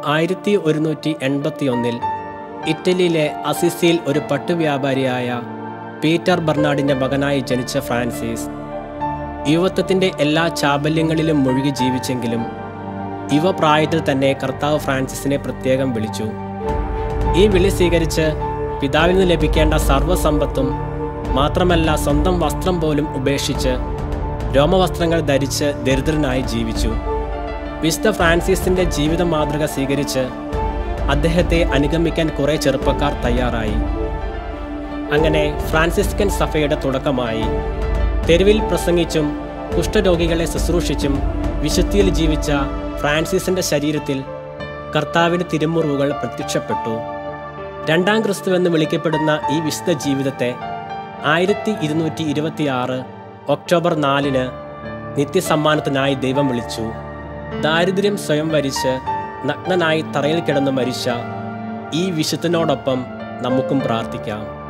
ആയിരത്തി ഒരുന്നൂറ്റി എൺപത്തി ഒന്നിൽ ഇറ്റലിയിലെ അസിസിയിൽ ഒരു പട്ടുവ്യാപാരിയായ പീറ്റർ ബർണാഡിൻ്റെ മകനായി ജനിച്ച ഫ്രാൻസിസ് യുവത്വത്തിൻ്റെ എല്ലാ ചാബല്യങ്ങളിലും മുഴുകി ജീവിച്ചെങ്കിലും യുവപ്രായത്തിൽ തന്നെ കർത്താവ് ഫ്രാൻസിസിനെ പ്രത്യേകം വിളിച്ചു ഈ വിളി സ്വീകരിച്ച് പിതാവിൽ നിന്ന് ലഭിക്കേണ്ട സർവ്വസമ്പത്തും മാത്രമല്ല സ്വന്തം വസ്ത്രം പോലും ഉപേക്ഷിച്ച് രോമവസ്ത്രങ്ങൾ ധരിച്ച് ദരിദ്രനായി ജീവിച്ചു വിശുദ്ധ ഫ്രാൻസിസിന്റെ ജീവിത മാതൃക സ്വീകരിച്ച് അദ്ദേഹത്തെ അനുഗമിക്കാൻ കുറേ ചെറുപ്പക്കാർ തയ്യാറായി അങ്ങനെ ഫ്രാൻസിസ്കൻ സഭയുടെ തുടക്കമായി തെരുവിൽ പ്രസംഗിച്ചും കുഷ്ഠരോഗികളെ ശുശ്രൂഷിച്ചും വിശുദ്ധിയിൽ ജീവിച്ച ഫ്രാൻസിസിന്റെ ശരീരത്തിൽ കർത്താവിന്റെ തിരുമുറിവുകൾ പ്രത്യക്ഷപ്പെട്ടു രണ്ടാം ക്രിസ്തു എന്ന് വിളിക്കപ്പെടുന്ന ഈ വിശുദ്ധ ജീവിതത്തെ ആയിരത്തി ഇരുന്നൂറ്റി ഇരുപത്തിയാറ് ഒക്ടോബർ നാലിന് നിത്യസമ്മാനത്തിനായി ദൈവം വിളിച്ചു ദാരിദ്ര്യം സ്വയം വരിച്ച് നഗ്നനായി തറയിൽ കിടന്ന് മരിച്ച ഈ വിശുദ്ധനോടൊപ്പം നമുക്കും പ്രാർത്ഥിക്കാം